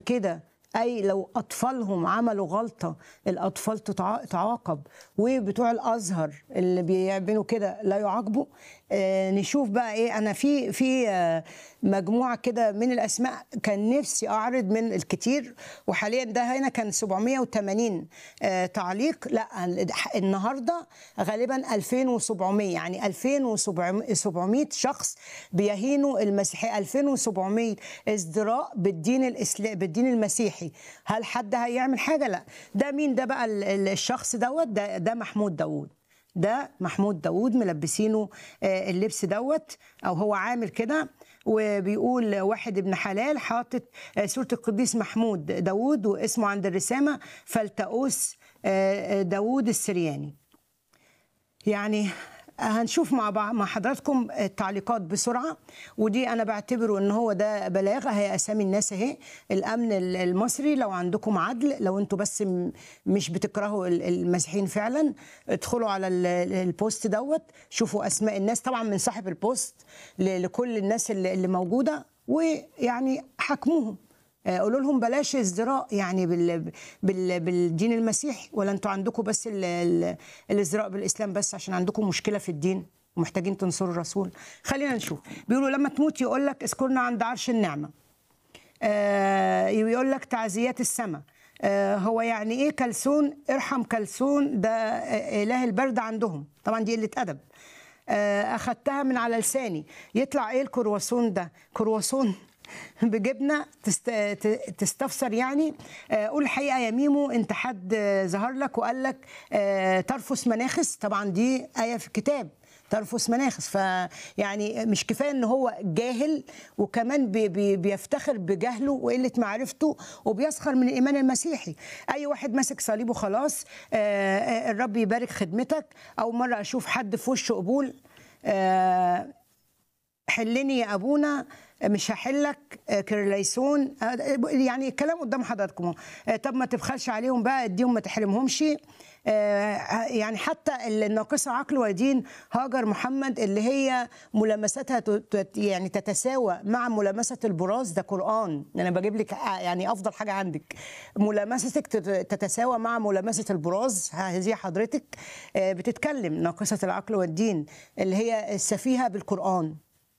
كده اي لو اطفالهم عملوا غلطه الاطفال تتع- تعاقب وبتوع الازهر اللي بيعملوا كده لا يعاقبوا آه نشوف بقى ايه انا في في آه مجموعه كده من الاسماء كان نفسي اعرض من الكتير وحاليا ده هنا كان 780 آه تعليق لا النهارده غالبا 2700 يعني 2700 شخص بيهينوا المسيحيه 2700 ازدراء بالدين الاسلام بالدين المسيحي هل حد هيعمل حاجه لا ده مين ده بقى ال- ال- الشخص دوت ده ده محمود داوود ده محمود داوود ملبسينه آه، اللبس دوت او هو عامل كده وبيقول واحد ابن حلال حاطط آه، صورة القديس محمود داوود واسمه عند الرسامة فلتأوس آه، آه، داوود السرياني يعني هنشوف مع بعض مع حضراتكم التعليقات بسرعه ودي انا بعتبره ان هو ده بلاغه هي اسامي الناس اهي الامن المصري لو عندكم عدل لو انتوا بس م- مش بتكرهوا ال- المسيحيين فعلا ادخلوا على ال- ال- البوست دوت شوفوا اسماء الناس طبعا من صاحب البوست ل- لكل الناس اللي اللي موجوده ويعني حاكموهم آه، قولوا لهم بلاش ازدراء يعني بال بال بالدين المسيحي ولا انتوا عندكم بس ال ال الازدراء بالاسلام بس عشان عندكم مشكله في الدين ومحتاجين تنصروا الرسول خلينا نشوف بيقولوا لما تموت يقول لك اذكرنا عند عرش النعمه آه يقول لك تعزيات السماء آه هو يعني ايه كلسون ارحم كلسون ده آه، اله البرد عندهم طبعا دي قله ادب آه، اخدتها من على لساني يطلع ايه الكرواسون ده كرواسون بجبنه تست... ت- تستفسر يعني آه، قول الحقيقه يا ميمو انت حد آه، ظهر لك وقال لك آه، ترفس مناخس طبعا دي ايه في الكتاب ترفس مناخس فيعني مش كفايه ان هو جاهل وكمان بي بي بيفتخر بجهله وقله معرفته وبيسخر من الايمان المسيحي اي واحد ماسك صليبه خلاص آه، آه، الرب يبارك خدمتك او مره اشوف حد في وشه قبول آه، حلني يا ابونا مش هحلك آه، كرليسون آه، يعني الكلام قدام حضراتكم أهو. آه، طب ما تبخلش عليهم بقى اديهم ما تحرمهمش آه، يعني حتى الناقصه عقل ودين هاجر محمد اللي هي ملامستها ت- ت- يعني تتساوى مع ملامسه البراز ده قران انا بجيب لك آه، يعني افضل حاجه عندك ملامستك تت- تتساوى مع ملامسه البراز هذه حضرتك آه، بتتكلم ناقصه العقل والدين اللي هي السفيهه بالقران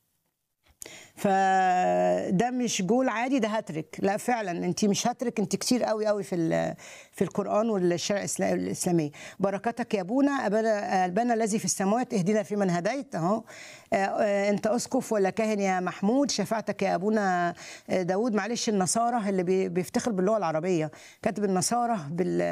فده مش جول عادي ده هاتريك لا فعلا انت مش هاتريك انت كتير قوي قوي في ال- في القران والشرع الإسلا- الاسلاميه بركتك يا ابونا ابانا ابانا الذي في السماوات اهدنا فيمن هديت اهو آه، آه، انت اسقف ولا كاهن يا محمود شفاعتك يا ابونا آه، داود معلش النصارى اللي بي- بيفتخر باللغه العربيه كاتب النصارى بال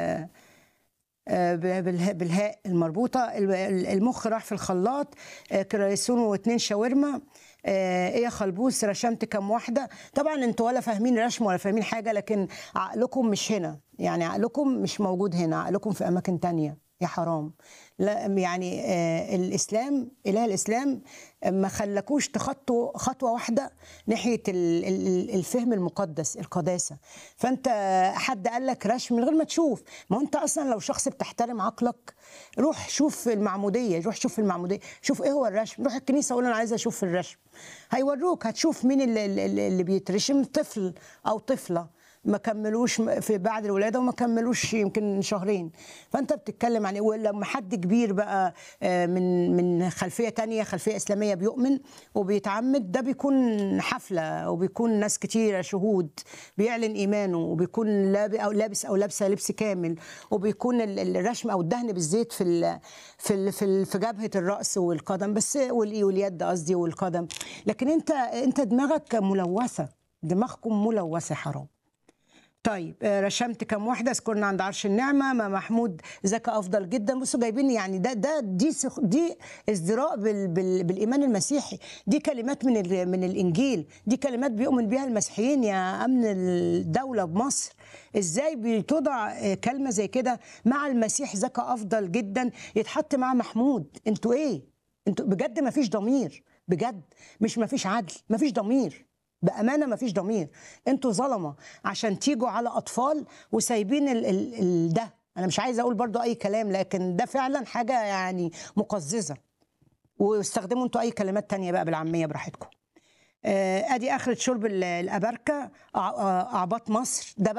آه، بالها- بالهاء المربوطه ال- ال- المخ راح في الخلاط آه، كريسون واتنين شاورما آه، ايه يا خلبوس رشمت كام واحده طبعا انتوا ولا فاهمين رشم ولا فاهمين حاجه لكن عقلكم مش هنا يعني عقلكم مش موجود هنا عقلكم في اماكن تانية يا حرام لا يعني آه الاسلام اله الاسلام ما خلكوش تخطوا خطوه واحده ناحيه ال- ال- الفهم المقدس القداسه فانت حد قال لك رشم من غير ما تشوف ما هو انت اصلا لو شخص بتحترم عقلك روح شوف المعموديه روح شوف المعموديه شوف ايه هو الرشم روح الكنيسه قول انا عايزه اشوف الرشم هيوروك هتشوف مين اللي, اللي اللي بيترشم طفل او طفله ما كملوش في بعد الولاده وما كملوش يمكن شهرين فانت بتتكلم عن إيه؟ ولما حد كبير بقى آه، من من خلفيه تانية خلفيه اسلاميه بيؤمن وبيتعمد ده بيكون حفله وبيكون ناس كتيره شهود بيعلن ايمانه وبيكون لاب- او لابس او لابسه لبس كامل وبيكون ال- الرشم او الدهن بالزيت في ال في ال في, ال في جبهه الراس والقدم بس وال- واليد قصدي والقدم لكن انت انت دماغك ملوثه دماغكم ملوثه حرام طيب آه، رشمت كام واحده اذكرنا عند عرش النعمه ما محمود ذكاء افضل جدا بصوا جايبين يعني ده ده دي سخ- دي ازدراء بال بال بالايمان المسيحي دي كلمات من ال- من الانجيل دي كلمات بيؤمن بها المسيحيين يا امن الدوله بمصر ازاي بتوضع آه، كلمه زي كده مع المسيح ذكاء افضل جدا يتحط مع محمود انتوا ايه انتوا بجد ما فيش ضمير بجد مش ما فيش عدل ما فيش ضمير بامانه ما فيش ضمير انتوا ظلمه عشان تيجوا على اطفال وسايبين ال ال ال ده انا مش عايزه اقول برضو اي كلام لكن ده فعلا حاجه يعني مقززه واستخدموا انتوا اي كلمات تانية بقى بالعاميه براحتكم آه، ادي اخره شرب ال- الابركه أع- آه، اعباط مصر ده